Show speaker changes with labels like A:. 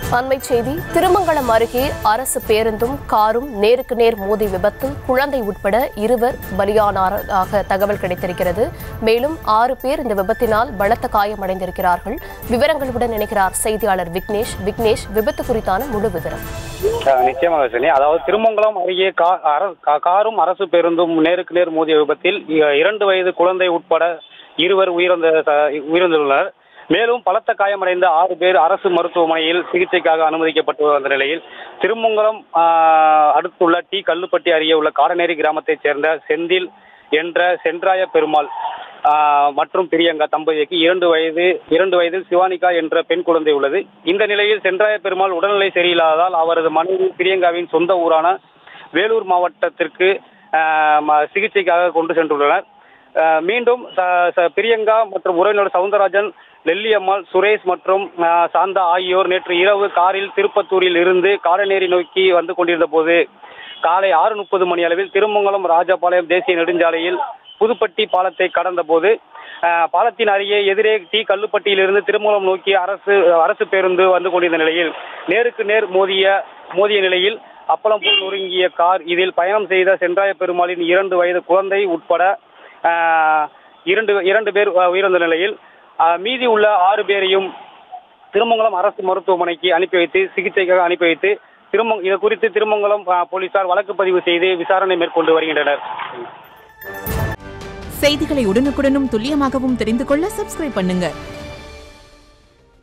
A: அண்மைச் செய்தி திருமங்கலம் அருகே அரசு பேருந்தும் காரும் நேருக்கு நேர் மோதி விபத்தில் குழந்தை உட்பட இருவர் பலியானாராக தகவல் கிடைத்திருக்கிறது மேலும் ஆறு பேர் இந்த விபத்தினால் பலத்த காயமடைந்திருக்கிறார்கள் விவரங்களுடன் இணைக்கிறார் செய்தியாளர் விக்னேஷ் விக்னேஷ் விபத்து குறித்தான முழு விவரம்
B: அஹ் நிச்சயமாக சனி அதாவது திருமங்கலம் அருகே கா- அர- கா- காரும் அரசு பேருந்தும் நேருக்கு நேர் மோதிய விபத்தில் இ- இரண்டு வயது குழந்தை உட்பட இருவர் உயிரிழந்த ச- உயிரிழந்துள்ளனர் மேலும் பலத்த காயமடைந்த ஆறு பேர் அரசு மருத்துவமனையில் சிகிச்சைக்காக அனுமதிக்கப்பட்டு வந்த நிலையில் திருமங்கலம் ஆஹ், அடுத்துள்ள டி கல்லுப்பட்டி அருகே உள்ள காடநேரி கிராமத்தைச் சேர்ந்த செந்தில் என்ற சென்றாய பெருமாள் ஆஹ், மற்றும் பிரியங்கா தம்பதிக்கு இரண்டு வயது இரண்டு வயதில் சிவானிகா என்ற பெண் குழந்தை உள்ளது இந்த நிலையில் சென்றாய பெருமாள் உடல்நிலை சரியில்லாததால் அவரது மனைவி பிரியங்காவின் சொந்த ஊரான வேலூர் மாவட்டத்திற்கு ஆஹ், ம- சிகிச்சைக்காக கொண்டு சென்றுள்ளனர் ஆஹ், மீண்டும் ச- ச- பிரியங்கா மற்றும் உறவினர் சவுந்தரராஜன் லெல்லியம்மாள் சுரேஷ் மற்றும் ஆஹ், சாந்தா ஆகியோர் நேற்று இரவு காரில் திருப்பத்தூரில் இருந்து காடநேரி நோக்கி வந்து கொண்டிருந்த போது காலை ஆறு முப்பது மணி அளவில் திருமங்கலம் ராஜபாளையம் தேசிய நெடுஞ்சாலையில் புதுப்பட்டி பாலத்தை கடந்த போது பாலத்தின் அருகே எதிரே டி கல்லுப்பட்டியிலிருந்து திருமங்கலம் நோக்கி அரசு அரசு பேருந்து வந்து கொண்டிருந்த நிலையில் நேருக்கு நேர் மோதிய மோதிய நிலையில் அப்பளம் போல் நொறுங்கிய கார் இதில் பயணம் செய்த சென்றாய பெருமாளின் இரண்டு வயது குழந்தை உட்பட ஆஹ், இரண்டு இரண்டு பேர் அஹ், உயிரிழந்த நிலையில் ஆஹ், மீதி உள்ள ஆறு பேரையும் திருமங்கலம் அரசு மருத்துவமனைக்கு அனுப்பி வைத்து சிகிச்சைக்காக அனுப்பி வைத்து திருமங் இது குறித்து திருமங்கலம் ஆஹ், போலீசார் வழக்கு பதிவு செய்து விசாரணை மேற்கொண்டு வருகின்றனர்
C: செய்திகளை உடனுக்குடனும் துல்லியமாகவும் தெரிந்து கொள்ள சப்ஸ்கிரைப் பண்ணுங்க